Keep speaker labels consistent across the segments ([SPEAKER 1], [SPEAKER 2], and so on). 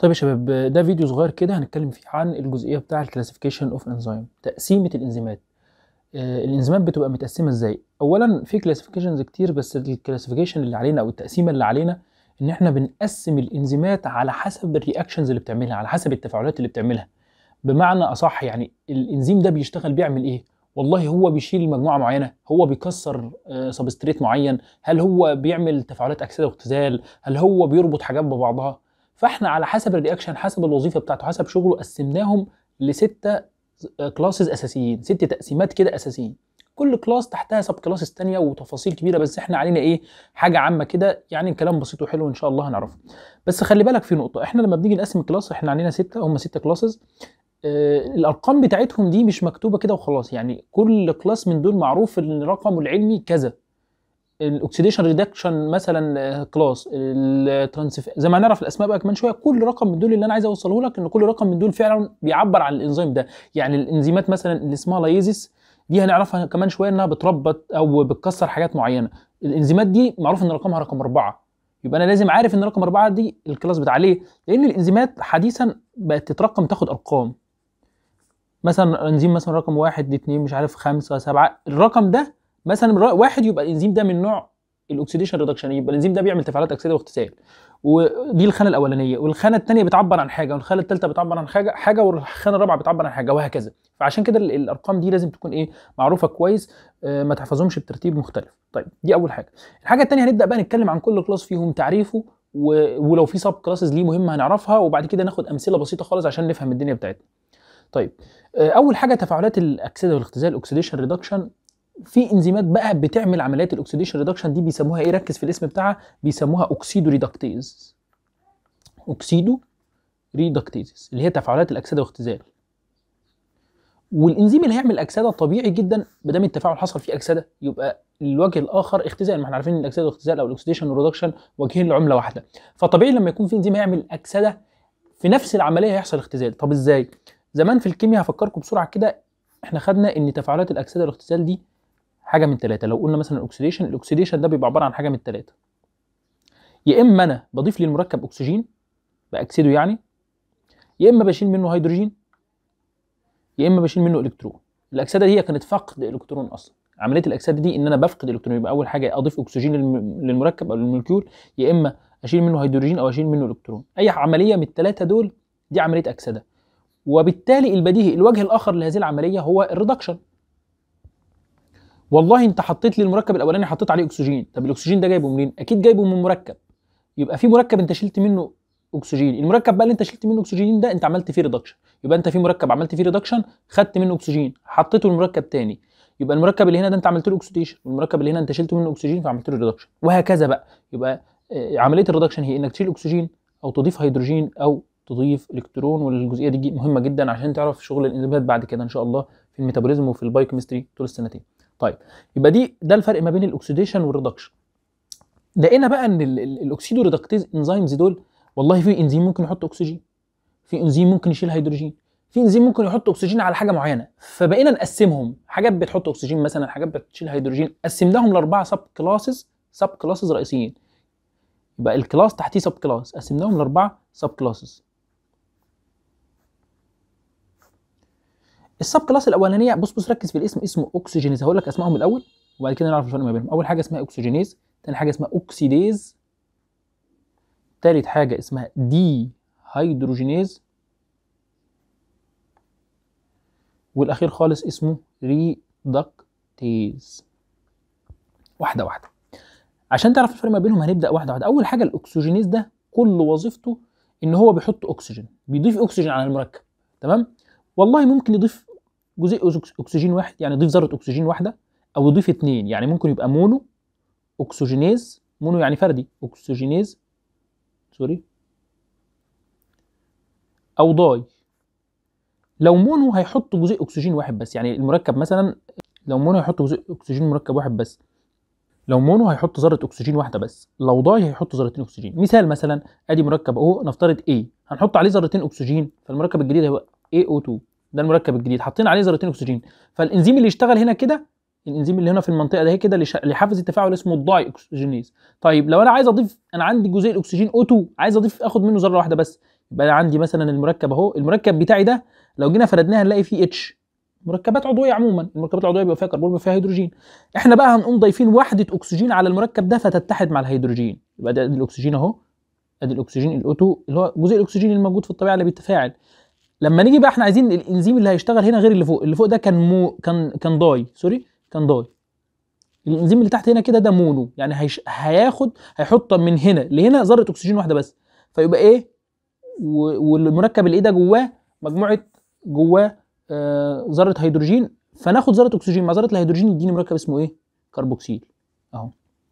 [SPEAKER 1] طيب يا شباب ده فيديو صغير كده هنتكلم فيه عن الجزئيه بتاع الكلاسيفيكيشن اوف انزيم تقسيمه الانزيمات آه، الانزيمات بتبقى متقسمه ازاي اولا في كلاسيفيكيشنز كتير بس الكلاسيفيكيشن اللي علينا او التقسيمه اللي علينا ان احنا بنقسم الانزيمات على حسب الرياكشنز اللي بتعملها على حسب التفاعلات اللي بتعملها بمعنى اصح يعني الانزيم ده بيشتغل بيعمل ايه والله هو بيشيل مجموعه معينه هو بيكسر سبستريت معين هل هو بيعمل تفاعلات اكسده واختزال هل هو بيربط حاجات ببعضها فاحنا على حسب الرياكشن حسب الوظيفه بتاعته حسب شغله قسمناهم لسته كلاسز اساسيين ست تقسيمات كده اساسيين كل كلاس تحتها سب كلاسز تانية وتفاصيل كبيره بس احنا علينا ايه حاجه عامه كده يعني كلام بسيط وحلو ان شاء الله هنعرفه بس خلي بالك في نقطه احنا لما بنيجي نقسم الكلاس احنا علينا سته هم سته كلاسز آه الارقام بتاعتهم دي مش مكتوبه كده وخلاص يعني كل كلاس من دول معروف ان رقمه العلمي كذا الاكسيديشن ريدكشن مثلا كلاس الترانسف زي ما هنعرف الاسماء بقى كمان شويه كل رقم من دول اللي انا عايز اوصله لك ان كل رقم من دول فعلا بيعبر عن الانزيم ده يعني الانزيمات مثلا اللي اسمها لايزيس دي هنعرفها كمان شويه انها بتربط او بتكسر حاجات معينه الانزيمات دي معروف ان رقمها رقم أربعة يبقى انا لازم عارف ان رقم أربعة دي الكلاس بتاع ليه لان الانزيمات حديثا بقت تترقم تاخد ارقام مثلا انزيم مثلا رقم واحد اتنين مش عارف خمسة سبعة الرقم ده مثلا واحد يبقى الانزيم ده من نوع الاكسيديشن ريدكشن يبقى الانزيم ده بيعمل تفاعلات اكسده واختزال ودي الخانه الاولانيه والخانه الثانيه بتعبر عن حاجه والخانه الثالثه بتعبر عن حاجه حاجه والخانه الرابعه بتعبر عن حاجه وهكذا فعشان كده الارقام دي لازم تكون ايه معروفه كويس آه ما تحفظهمش بترتيب مختلف طيب دي اول حاجه الحاجه الثانيه هنبدا بقى نتكلم عن كل كلاس فيهم تعريفه و... ولو في سب كلاسز ليه مهمه هنعرفها وبعد كده ناخد امثله بسيطه خالص عشان نفهم الدنيا بتاعتنا طيب آه اول حاجه تفاعلات الاكسده والاختزال اوكسيديشن ريدكشن في انزيمات بقى بتعمل عمليات الاكسيديشن ريدكشن دي بيسموها ايه ركز في الاسم بتاعها بيسموها اوكسيدو ريدكتيز اوكسيدو ريدكتيز اللي هي تفاعلات الاكسده واختزال والانزيم اللي هيعمل اكسده طبيعي جدا ما دام التفاعل حصل فيه اكسده يبقى الوجه الاخر اختزال ما احنا عارفين ان الاكسده والاختزال او الاكسيديشن ريدكشن وجهين لعمله واحده فطبيعي لما يكون في انزيم هيعمل اكسده في نفس العمليه هيحصل اختزال طب ازاي زمان في الكيمياء هفكركم بسرعه كده احنا خدنا ان تفاعلات الاكسده والاختزال دي حاجه من ثلاثه لو قلنا مثلا الاكسيديشن الاكسيديشن ده بيبقى عباره عن حاجه من ثلاثه يا اما انا بضيف للمركب اكسجين باكسده يعني يا اما بشيل منه هيدروجين يا اما بشيل منه الكترون الاكسده دي هي كانت فقد الكترون اصلا عمليه الاكسده دي ان انا بفقد الكترون يبقى اول حاجه اضيف اكسجين للمركب او للمولكيول يا اما اشيل منه هيدروجين او اشيل منه الكترون اي عمليه من الثلاثه دول دي عمليه اكسده وبالتالي البديهي الوجه الاخر لهذه العمليه هو الريدكشن والله انت حطيت لي المركب الاولاني حطيت عليه اكسجين طب الاكسجين ده جايبه منين اكيد جايبه من مركب يبقى في مركب انت شلت منه اكسجين المركب بقى اللي انت شلت منه اكسجين ده انت عملت فيه ريدكشن يبقى انت في مركب عملت فيه ريدكشن خدت منه اكسجين حطيته لمركب تاني يبقى المركب اللي هنا ده انت عملت له اكسيديشن والمركب اللي هنا انت شلت منه اكسجين فعملت له ريدكشن وهكذا بقى يبقى عمليه الريدكشن هي انك تشيل اكسجين او تضيف هيدروجين او تضيف الكترون والجزئيه دي مهمه جدا عشان تعرف شغل الانزيمات بعد كده ان شاء الله في الميتابوليزم وفي البايوكيمستري طول السنتين طيب يبقى دي ده الفرق ما بين الاكسيديشن والريدكشن لقينا بقى ان الاكسيدو ريدكتيز انزيمز دول والله في انزيم ممكن يحط اكسجين في انزيم ممكن يشيل هيدروجين في انزيم ممكن يحط اكسجين على حاجه معينه فبقينا نقسمهم حاجات بتحط اكسجين مثلا حاجات بتشيل هيدروجين قسمناهم لاربعه سب كلاسز سب كلاسز رئيسيين يبقى الكلاس تحتيه سب كلاس قسمناهم لاربعه سب كلاسز السب كلاس الاولانيه بص بص ركز في الاسم اسمه اوكسجينيز هقول لك اسمائهم الاول وبعد كده نعرف الفرق ما بينهم اول حاجه اسمها اوكسجينيز ثاني حاجه اسمها اوكسيديز ثالث حاجه اسمها دي هيدروجينيز والاخير خالص اسمه ريدكتيز واحده واحده عشان تعرف الفرق ما بينهم هنبدا واحده واحده اول حاجه الاكسجينيز ده كل وظيفته ان هو بيحط اكسجين بيضيف اكسجين على المركب تمام والله ممكن يضيف جزيء اكسجين واحد يعني يضيف ذره اكسجين واحده او يضيف اثنين يعني ممكن يبقى مونو اكسجينيز مونو يعني فردي اكسجينيز سوري او داي لو مونو هيحط جزيء اكسجين واحد بس يعني المركب مثلا لو مونو هيحط جزيء اكسجين مركب واحد بس لو مونو هيحط ذره اكسجين واحده بس لو داي هيحط ذرتين اكسجين مثال مثلا ادي مركب اهو نفترض A هنحط عليه ذرتين اكسجين فالمركب الجديد هيبقى AO2 ده المركب الجديد حاطين عليه ذرتين اكسجين فالانزيم اللي يشتغل هنا كده الانزيم اللي هنا في المنطقه ده كده اللي, شا... اللي حافز التفاعل اسمه الداي اكسجينيز طيب لو انا عايز اضيف انا عندي جزيء الاكسجين O2 عايز اضيف اخد منه ذره واحده بس يبقى انا عندي مثلا المركب اهو المركب بتاعي ده لو جينا فردناه هنلاقي فيه اتش مركبات عضويه عموما المركبات العضويه بيبقى فيها كربون بيبقى فيها هيدروجين احنا بقى هنقوم ضايفين وحده اكسجين على المركب ده فتتحد مع الهيدروجين يبقى ده ادي الاكسجين اهو ادي الاكسجين الاوتو اللي هو جزيء الاكسجين الموجود في الطبيعه اللي بيتفاعل لما نيجي بقى احنا عايزين الانزيم اللي هيشتغل هنا غير اللي فوق اللي فوق ده كان مو كان كان داي سوري كان داي الانزيم اللي تحت هنا كده ده مونو يعني هيش... هياخد هيحط من هنا لهنا ذره اكسجين واحده بس فيبقى ايه و... والمركب اللي ايه ده جواه مجموعه جواه آه ذره هيدروجين فناخد ذره اكسجين مع ذره الهيدروجين يديني مركب اسمه ايه كربوكسيل اهو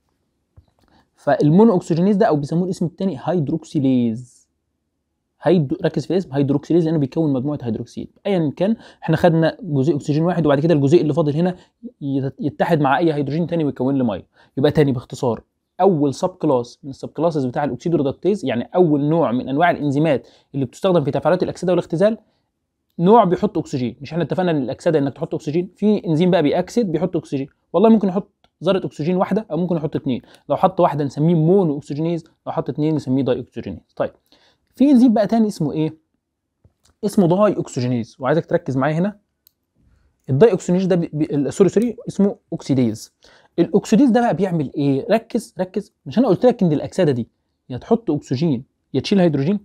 [SPEAKER 1] فالمونو اكسجينيز ده او بيسموه الاسم الثاني هيدروكسيليز هيدرو ركز في الاسم هيدروكسيليز لانه بيكون مجموعه هيدروكسيد ايا كان احنا خدنا جزيء اكسجين واحد وبعد كده الجزيء اللي فاضل هنا يتحد مع اي هيدروجين تاني ويكون لي ميه يبقى تاني باختصار اول سب كلاس من السب كلاسز بتاع الاكسيدورودكتيز يعني اول نوع من انواع الانزيمات اللي بتستخدم في تفاعلات الاكسده والاختزال نوع بيحط اكسجين مش احنا اتفقنا ان الاكسده انك تحط اكسجين في انزيم بقى بيأكسد بيحط اكسجين والله ممكن يحط ذره اكسجين واحده او ممكن يحط اثنين لو حط واحده نسميه مونو اكسجينيز لو حط اثنين نسميه داي اكسجينيز طيب في انزيم بقى تاني اسمه ايه اسمه داي اكسجينيز وعايزك تركز معايا هنا الداي اكسجينيز ده بي... بي... سوري سوري اسمه اوكسيديز الاكسيديز ده بقى بيعمل ايه ركز ركز مش انا قلت لك ان الاكسده دي يا تحط اكسجين يا تشيل هيدروجين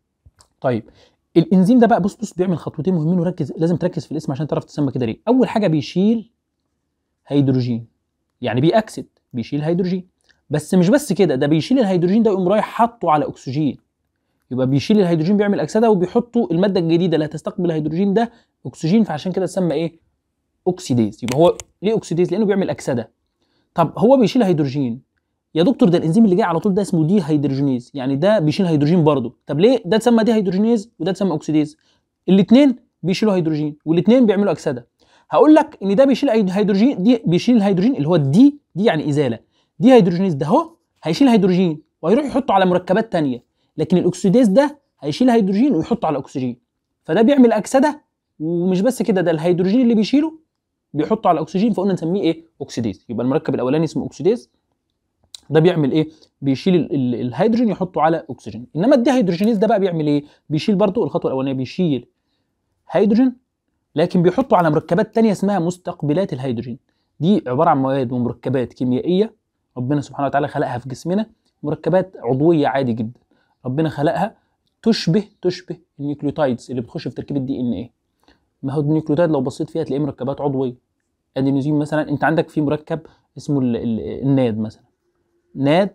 [SPEAKER 1] طيب الانزيم ده بقى بص بص بيعمل خطوتين مهمين وركز لازم تركز في الاسم عشان تعرف تسمى كده ليه اول حاجه بيشيل هيدروجين يعني بيأكسد بيشيل هيدروجين بس مش بس كده ده بيشيل الهيدروجين ده يقوم رايح حاطه على اكسجين يبقى بيشيل الهيدروجين بيعمل اكسده وبيحطوا الماده الجديده اللي هتستقبل الهيدروجين ده اكسجين فعشان كده تسمى ايه اوكسيديز يبقى هو ليه اوكسيديز لانه بيعمل اكسده طب هو بيشيل هيدروجين يا دكتور ده الانزيم اللي جاي على طول ده اسمه دي هيدروجينيز يعني ده بيشيل هيدروجين برضه طب ليه ده اتسمى دي هيدروجينيز وده اتسمى اوكسيديز الاثنين بيشيلوا هيدروجين والاثنين بيعملوا اكسده هقول لك ان ده بيشيل هيدروجين دي بيشيل الهيدروجين اللي هو الدي دي يعني ازاله دي هيدروجينيز ده اهو هيشيل هيدروجين وهيروح يحطه على مركبات تانية لكن الاكسيديز ده هيشيل هيدروجين ويحطه على اكسجين فده بيعمل اكسده ومش بس كده ده الهيدروجين اللي بيشيله بيحطه على اكسجين فقلنا نسميه ايه اوكسيديز يبقى المركب الاولاني اسمه اوكسيديز ده بيعمل ايه بيشيل ال ال الهيدروجين يحطه على اكسجين انما الدي هيدروجينيز ده بقى بيعمل ايه بيشيل برضو الخطوه الاولانيه بيشيل هيدروجين لكن بيحطه على مركبات تانية اسمها مستقبلات الهيدروجين دي عباره عن مواد ومركبات كيميائيه ربنا سبحانه وتعالى خلقها في جسمنا مركبات عضويه عادي جدا ربنا خلقها تشبه تشبه النيوكليوتايدز اللي بتخش في تركيب الدي ان ايه ما هو النيوكليوتايد لو بصيت فيها تلاقيه مركبات عضويه ادينوزين مثلا انت عندك في مركب اسمه ال ال الناد مثلا ناد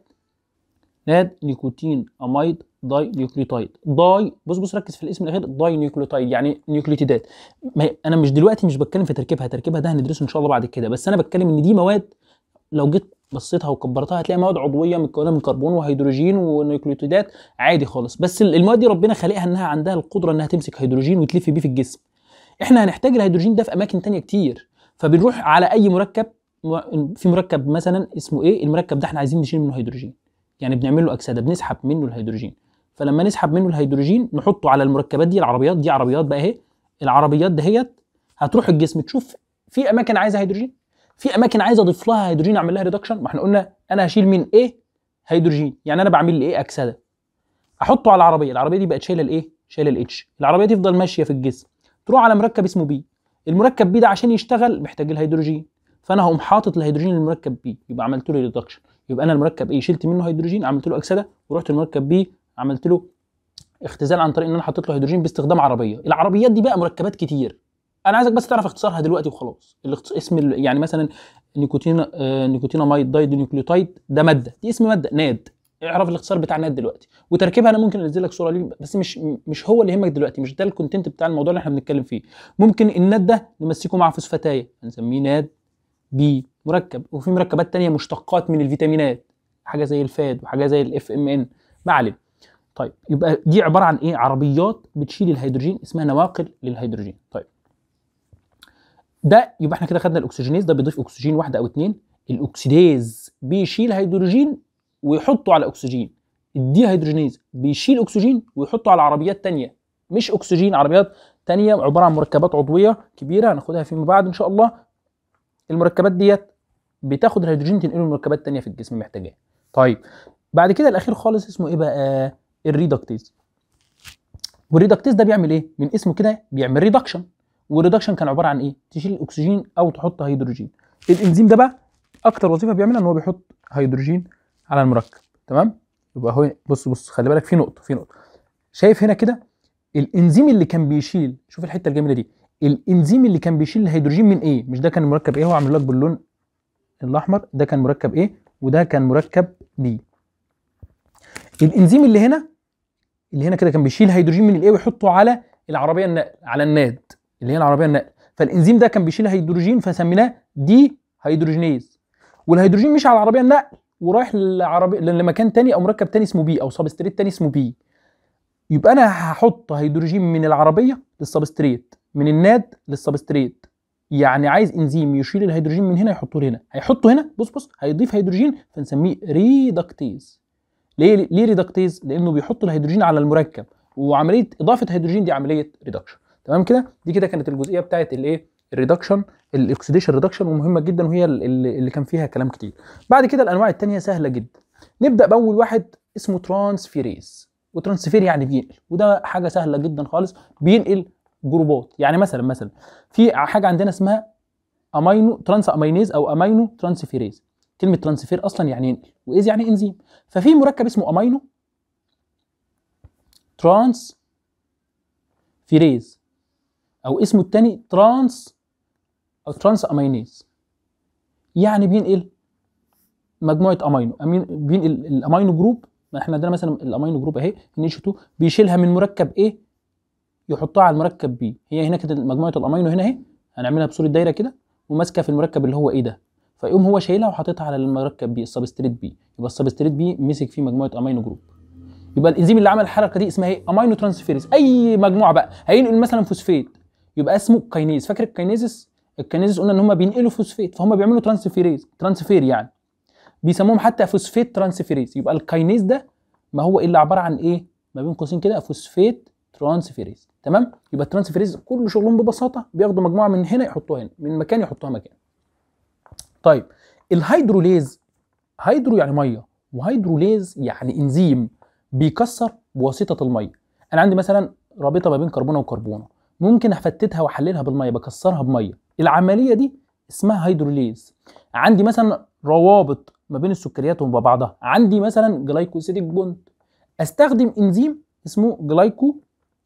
[SPEAKER 1] ناد نيكوتين اميد داي نيوكليوتايد داي بص بص ركز في الاسم الاخير داي نيوكليوتايد يعني نيوكليوتيدات ما انا مش دلوقتي مش بتكلم في تركيبها تركيبها ده هندرسه ان شاء الله بعد كده بس انا بتكلم ان دي مواد لو جيت بصيتها وكبرتها هتلاقي مواد عضويه متكونه من كربون وهيدروجين ونيوكليوتيدات عادي خالص بس المواد دي ربنا خالقها انها عندها القدره انها تمسك هيدروجين وتلف بيه في الجسم احنا هنحتاج الهيدروجين ده في اماكن تانية كتير فبنروح على اي مركب في مركب مثلا اسمه ايه المركب ده احنا عايزين نشيل منه هيدروجين يعني بنعمل له اكسده بنسحب منه الهيدروجين فلما نسحب منه الهيدروجين نحطه على المركبات دي العربيات دي عربيات بقى اهي العربيات دهيت هتروح الجسم تشوف في اماكن عايزه هيدروجين في اماكن عايزه اضيف لها هيدروجين اعمل لها ريدكشن ما احنا قلنا انا هشيل من ايه هيدروجين يعني انا بعمل لي ايه اكسده احطه على العربيه العربيه دي بقت شايله الايه شايله الاتش العربيه دي تفضل ماشيه في الجسم تروح على مركب اسمه بي المركب بي ده عشان يشتغل محتاج الهيدروجين فانا هقوم حاطط الهيدروجين للمركب بي يبقى عملت له ريدكشن يبقى انا المركب ايه شلت منه هيدروجين عملت له اكسده ورحت المركب بي عملت له اختزال عن طريق ان انا حطيت له هيدروجين باستخدام عربيه العربيات دي بقى مركبات كتير انا عايزك بس تعرف اختصارها دلوقتي وخلاص اسم يعني مثلا نيكوتين آه نيكوتيناميد دايد نيوكليوتايد ده ماده دي اسم ماده ناد اعرف الاختصار بتاع ناد دلوقتي وتركيبها انا ممكن انزل لك صوره ليه بس مش مش هو اللي يهمك دلوقتي مش ده الكونتنت بتاع الموضوع اللي احنا بنتكلم فيه ممكن الناد ده نمسكه مع فوسفاتايه هنسميه ناد بي مركب وفي مركبات تانية مشتقات من الفيتامينات حاجه زي الفاد وحاجه زي الاف ام ان ما علينا طيب يبقى دي عباره عن ايه عربيات بتشيل الهيدروجين اسمها نواقل للهيدروجين طيب ده يبقى احنا كده خدنا الاكسجينيز ده بيضيف اكسجين واحده او اتنين الاكسيديز بيشيل هيدروجين ويحطه على اكسجين الدي هيدروجينيز بيشيل اكسجين ويحطه على عربيات تانية مش اكسجين عربيات تانية عباره عن مركبات عضويه كبيره هناخدها فيما بعد ان شاء الله المركبات ديت بتاخد الهيدروجين تنقله لمركبات تانية في الجسم محتاجاه طيب بعد كده الاخير خالص اسمه ايه بقى الريدكتيز والريدكتيز ده بيعمل ايه من اسمه كده بيعمل ريدكشن والريدكشن كان عباره عن ايه تشيل الاكسجين او تحط هيدروجين الانزيم ده بقى اكتر وظيفه بيعملها ان هو بيحط هيدروجين على المركب تمام يبقى هو بص بص خلي بالك في نقطه في نقطه شايف هنا كده الانزيم اللي كان بيشيل شوف الحته الجميله دي الانزيم اللي كان بيشيل الهيدروجين من ايه مش ده كان مركب ايه هو عامل لك باللون الاحمر ده كان مركب ايه وده كان مركب بي الانزيم اللي هنا اللي هنا كده كان بيشيل هيدروجين من الايه ويحطه على العربيه النقل على الناد اللي هي العربيه النقل فالانزيم ده كان بيشيل هيدروجين فسميناه دي هيدروجينيز والهيدروجين مش على العربيه النقل ورايح للعربيه لمكان تاني او مركب تاني اسمه بي او سبستريت تاني اسمه بي يبقى انا هحط هيدروجين من العربيه للسبستريت من الناد للسبستريت يعني عايز انزيم يشيل الهيدروجين من هنا يحطه هنا هيحطه هنا بص بص هيضيف هيدروجين فنسميه ريدكتيز ليه ليه ريدكتيز لانه بيحط الهيدروجين على المركب وعمليه اضافه هيدروجين دي عمليه ريدكشن تمام كده دي كده كانت الجزئيه بتاعت الايه الريدكشن الاكسيديشن ريدكشن ومهمه جدا وهي اللي, اللي كان فيها كلام كتير بعد كده الانواع الثانيه سهله جدا نبدا باول واحد اسمه ترانسفيريز وترانسفير يعني بينقل وده حاجه سهله جدا خالص بينقل جروبات يعني مثلا مثلا في حاجه عندنا اسمها امينو ترانس امينيز او امينو ترانسفيريز كلمه ترانسفير اصلا يعني ينقل وايز يعني انزيم ففي مركب اسمه امينو ترانس فيريز او اسمه الثاني ترانس او ترانس امينيز يعني بينقل مجموعه امينو أمين بينقل الامينو جروب ما احنا عندنا مثلا الامينو جروب اهي ان 2 بيشيلها من مركب ايه يحطها على المركب بي هي هنا كده مجموعه الامينو هنا اهي هنعملها بصوره دايره كده وماسكه في المركب اللي هو ايه ده فيقوم هو شايلها وحاططها على المركب بي السبستريت بي يبقى السبستريت بي مسك فيه مجموعه امينو جروب يبقى الانزيم اللي عمل الحركه دي اسمها ايه امينو ترانسفيريز اي مجموعه بقى هينقل مثلا فوسفيت يبقى اسمه كاينيز فاكر الكاينيزس الكاينيزس قلنا ان هم بينقلوا فوسفيت فهم بيعملوا ترانسفيريز ترانسفير يعني بيسموهم حتى فوسفيت ترانسفيريز يبقى الكاينيز ده ما هو الا عباره عن ايه ما بين قوسين كده فوسفيت ترانسفيريز تمام يبقى الترانسفيريز كل شغلهم ببساطه بياخدوا مجموعه من هنا يحطوها هنا من مكان يحطوها مكان طيب الهيدروليز هيدرو يعني ميه وهيدروليز يعني انزيم بيكسر بواسطه الميه انا عندي مثلا رابطه ما بين كربونه وكربونه ممكن افتتها واحللها بالميه بكسرها بميه العمليه دي اسمها هيدروليز عندي مثلا روابط ما بين السكريات وبعضها عندي مثلا جلايكوسيديك بوند استخدم انزيم اسمه جلايكو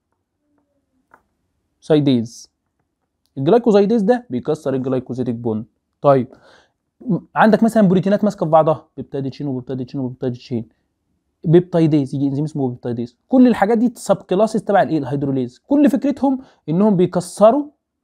[SPEAKER 1] سايديز الجلايكوزايديز ده بيكسر الجلايكوزيديك بوند طيب عندك مثلا بروتينات ماسكه في بعضها بيبتيد تشين وبيبتيد تشين وبيبتيد تشين بيبتايديز يجي انزيم اسمه بيبتايديز كل الحاجات دي سب كلاسز تبع الايه الهيدروليز كل فكرتهم انهم بيكسروا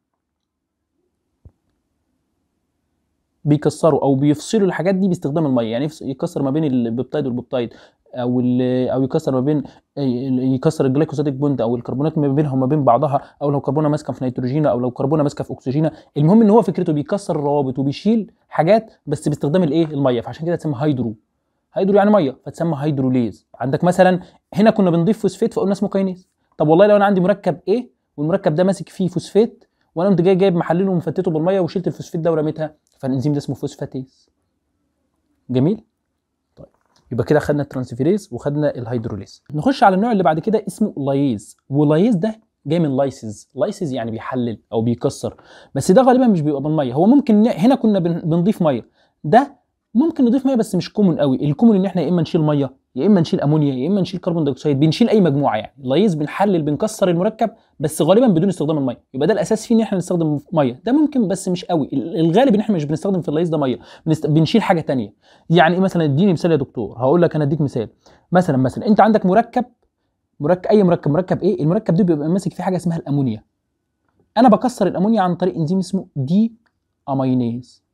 [SPEAKER 1] بيكسروا او بيفصلوا الحاجات دي باستخدام الميه يعني يكسر ما بين البيبتايد والبيبتايد او او يكسر ما بين يكسر الجلايكوزيديك بوند او الكربونات ما بينها وما بين بعضها او لو كربونه ماسكه في نيتروجين او لو كربونه ماسكه في اكسجين المهم ان هو فكرته بيكسر الروابط وبيشيل حاجات بس باستخدام الايه الميه فعشان كده تسمى هيدرو هيدرو يعني ميه فتسمى هيدروليز عندك مثلا هنا كنا بنضيف فوسفيت فقلنا اسمه كاينيز طب والله لو انا عندي مركب ايه والمركب ده ماسك فيه فوسفيت وانا قمت جاي جايب محلله ومفتته بالميه وشلت الفوسفيت ده ورميتها فالانزيم ده اسمه فوسفاتيز جميل طيب يبقى كده خدنا الترانسفيريز وخدنا الهيدروليز نخش على النوع اللي بعد كده اسمه لايز ولايز ده جاي من لايسز لايسز يعني بيحلل او بيكسر بس ده غالبا مش بيبقى بالميه هو ممكن هنا كنا بنضيف ميه ده ممكن نضيف ميه بس مش كومون قوي الكومون ان احنا يا اما نشيل ميه يا اما نشيل امونيا يا اما نشيل كربون دايوكسيد بنشيل اي مجموعه يعني لايز بنحلل بنكسر المركب بس غالبا بدون استخدام الميه يبقى ده الاساس فيه ان احنا نستخدم ميه ده ممكن بس مش قوي الغالب ان احنا مش بنستخدم في اللايز ده ميه بنست... بنشيل حاجه تانية يعني ايه مثلا اديني مثال يا دكتور هقول لك انا اديك مثال مثلا مثلا انت عندك مركب مركب اي مركب مركب ايه المركب ده بيبقى ماسك فيه حاجه اسمها الامونيا انا بكسر الامونيا عن طريق انزيم اسمه دي امينيز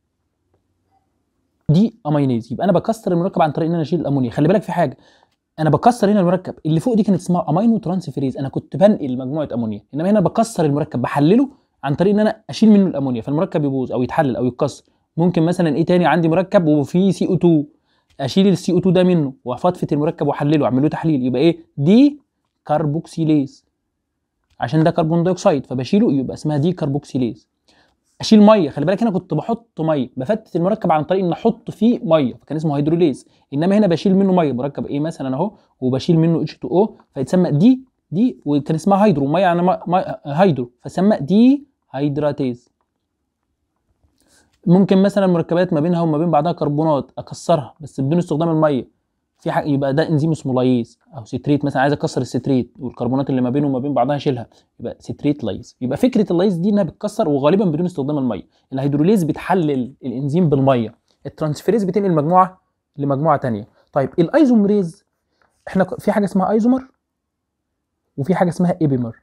[SPEAKER 1] دي امينيز يبقى انا بكسر المركب عن طريق ان انا اشيل الامونيا خلي بالك في حاجه انا بكسر هنا المركب اللي فوق دي كانت اسمها امينو ترانسفيريز انا كنت بنقل مجموعه امونيا انما هنا بكسر المركب بحلله عن طريق ان انا اشيل منه الامونيا فالمركب يبوظ او يتحلل او يتكسر ممكن مثلا ايه تاني عندي مركب وفيه سي او 2 اشيل السي او 2 ده منه وافضفت المركب واحلله واعمل له تحليل يبقى ايه دي كربوكسيليز عشان ده كربون دايوكسيد فبشيله يبقى اسمها دي كربوكسيليز اشيل ميه خلي بالك هنا كنت بحط ميه بفتت المركب عن طريق ان احط فيه ميه فكان اسمه هيدروليز انما هنا بشيل منه ميه مركب ايه مثلا اهو وبشيل منه اتش 2 او فيتسمى دي دي وكان اسمها هيدرو ميه يعني ما ما هيدرو فسمى دي هيدراتيز ممكن مثلا مركبات ما بينها وما بين بعضها كربونات اكسرها بس بدون استخدام الميه في حاجه يبقى ده انزيم اسمه لايز او ستريت مثلا عايز اكسر الستريت والكربونات اللي ما بينه وما بين بعضها اشيلها يبقى ستريت لايز يبقى فكره اللايز دي انها بتكسر وغالبا بدون استخدام الميه الهيدروليز بتحلل الانزيم بالميه الترانسفيريز بتنقل مجموعه لمجموعه ثانيه طيب الايزومريز احنا في حاجه اسمها ايزومر وفي حاجه اسمها ايبيمر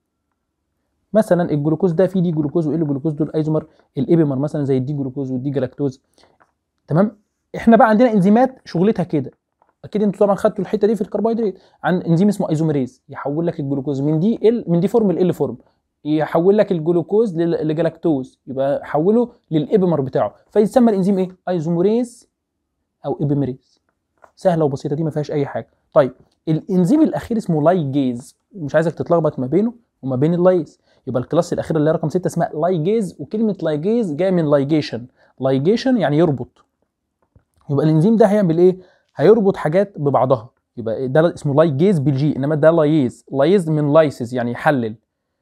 [SPEAKER 1] مثلا الجلوكوز ده فيه دي جلوكوز وايه الجلوكوز دول ايزومر الايبيمر مثلا زي الدي جلوكوز والدي جلاكتوز تمام احنا بقى عندنا انزيمات شغلتها كده اكيد انتوا طبعا خدتوا الحته دي في الكربوهيدرات عن انزيم اسمه ايزوميريز يحول لك الجلوكوز من دي ال من دي فورم ال فورم يحول لك الجلوكوز لجلاكتوز يبقى حوله للايبيمر بتاعه فيسمى الانزيم ايه ايزوميريز او ايبيميريز سهله وبسيطه دي ما فيهاش اي حاجه طيب الانزيم الاخير اسمه لايجيز مش عايزك تتلخبط ما بينه وما بين اللايز يبقى الكلاس الاخير اللي رقم 6 اسمها لايجيز وكلمه لايجيز جايه من لايجيشن لايجيشن يعني يربط يبقى الانزيم ده هيعمل ايه هيربط حاجات ببعضها يبقى ده اسمه لايجيز بالجي انما ده لايز لايز من لايسز يعني يحلل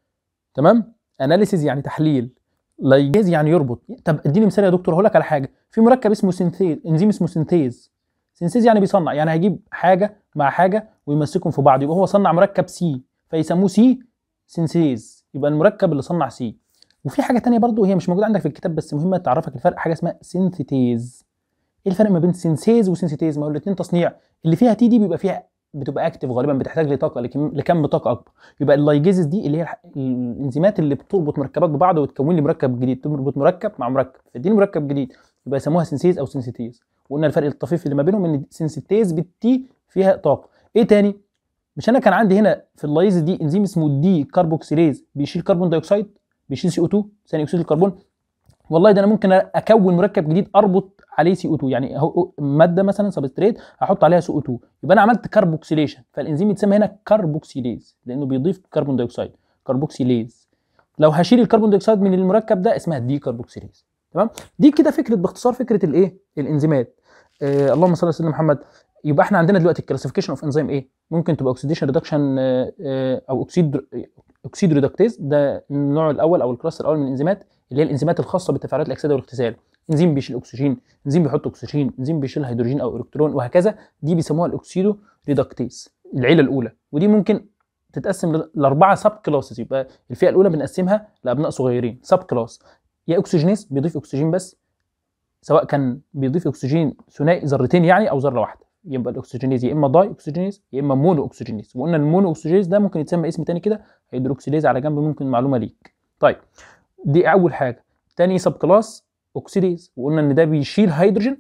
[SPEAKER 1] تمام اناليسيز يعني تحليل لايجيز يعني يربط طب اديني مثال يا دكتور هقول لك على حاجه في مركب اسمه سينثيز انزيم اسمه سينثيز سينثيز يعني بيصنع يعني هيجيب حاجه مع حاجه ويمسكهم في بعض يبقى هو صنع مركب سي فيسموه سي سينثيز يبقى المركب اللي صنع سي وفي حاجه تانية برضو هي مش موجوده عندك في الكتاب بس مهمه تعرفك الفرق حاجه اسمها سينثيتيز ايه الفرق ما بين سينسيز وسينسيتيز ما هو الاثنين تصنيع اللي فيها تي دي بيبقى فيها بتبقى اكتف غالبا بتحتاج لطاقه لكم لكم طاقه اكبر يبقى اللايجيزز دي اللي هي الانزيمات اللي بتربط مركبات ببعض وتكون لي مركب جديد تربط مركب مع مركب تديني مركب جديد يبقى يسموها سينسيز او سينسيتيز وقلنا الفرق الطفيف اللي ما بينهم ان سينسيتيز بالتي فيها طاقه ايه تاني مش انا كان عندي هنا في اللايز دي انزيم اسمه الدي كاربوكسيليز بيشيل كربون دايوكسيد بيشيل سي او 2 ثاني اكسيد الكربون والله ده انا ممكن اكون مركب جديد اربط عليه سي او 2 يعني اهو ماده مثلا سبستريت هحط عليها سي او 2 يبقى انا عملت كربوكسيليشن فالانزيم يتسمى هنا كربوكسيليز لانه بيضيف كربون دايوكسيد كربوكسيليز لو هشيل الكربون دايوكسيد من المركب ده اسمها دي كربوكسيليز تمام دي كده فكره باختصار فكره الايه الانزيمات آه اللهم صل على سيدنا محمد يبقى احنا عندنا دلوقتي الكلاسيفيكيشن اوف انزيم ايه ممكن تبقى اوكسيديشن ريدكشن او اوكسيد اوكسيد ريدكتيز ده النوع الاول او الكلاس الاول من الانزيمات اللي هي الانزيمات الخاصه بالتفاعلات الاكسده والاختزال انزيم بيشيل اكسجين انزيم بيحط اكسجين انزيم بيشيل هيدروجين او الكترون وهكذا دي بيسموها الاكسيدو ريدكتيز العيله الاولى ودي ممكن تتقسم لاربعه سب كلاسز يبقى الفئه الاولى بنقسمها لابناء صغيرين سب كلاس يا اكسجينيز بيضيف اكسجين بس سواء كان بيضيف اكسجين ثنائي ذرتين يعني او ذره واحده يبقى الاكسجينيز يا اما داي اكسجينيز يا اما مونو اكسجينيز وقلنا المونو اكسجينيز ده ممكن يتسمى اسم تاني كده هيدروكسيليز على جنب ممكن معلومه ليك طيب دي اول حاجه تاني سب كلاس اوكسيديز وقلنا ان ده بيشيل هيدروجين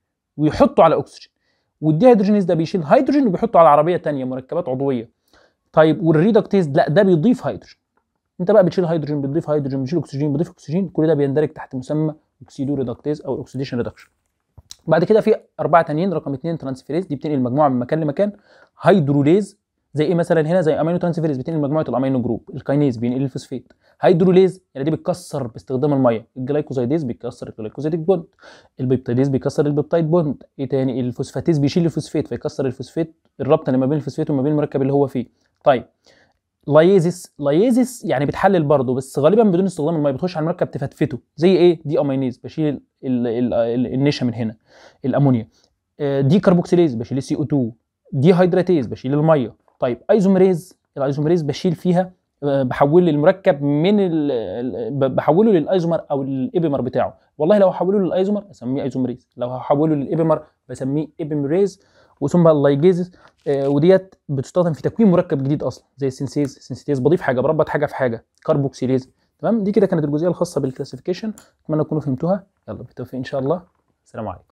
[SPEAKER 1] ويحطه على اكسجين والدي هيدروجينيز ده بيشيل هيدروجين وبيحطه على عربيه تانية مركبات عضويه طيب والريدكتيز لا ده بيضيف هيدروجين انت بقى بتشيل هيدروجين بتضيف هيدروجين بتشيل اكسجين بتضيف اكسجين كل ده بيندرج تحت مسمى اوكسيدو ريدكتيز او اوكسيديشن ريدكشن بعد كده في اربعه تانيين رقم اثنين ترانسفيريز دي بتنقل المجموعه من مكان لمكان هيدروليز زي ايه مثلا هنا زي امينو ترانسفيريز بتنقل مجموعه الامينو جروب الكاينيز بينقل الفوسفات هيدروليز يعني دي بتكسر باستخدام الميه الجلايكوزايديز بيكسر الجلايكوزيديك بوند البيبتيديز بيكسر البيبتايد بوند ايه تاني الفوسفاتيز بيشيل الفوسفات فيكسر الفوسفات الرابطه اللي ما بين الفوسفات وما بين المركب اللي هو فيه طيب لايزيس لايزيس يعني بتحلل برضه بس غالبا بدون استخدام الميه بتخش على المركب تفتفته زي ايه دي امينيز بشيل النشا من هنا الامونيا دي كربوكسيليز بشيل السي او 2 دي هيدراتيز بشيل الميه طيب ايزومريز الايزومريز بشيل فيها بحول المركب من بحوله للايزومر او الايبيمر بتاعه والله لو هحوله للايزومر اسميه ايزومريز لو هحوله للايبيمر بسميه ايبيمريز وثم اللايجيز آه وديت بتستخدم في تكوين مركب جديد اصلا زي السنسيز سنسيتيز بضيف حاجه بربط حاجه في حاجه كاربوكسيليز تمام دي كده كانت الجزئيه الخاصه بالكلاسيفيكيشن اتمنى تكونوا فهمتوها يلا بالتوفيق ان شاء الله السلام عليكم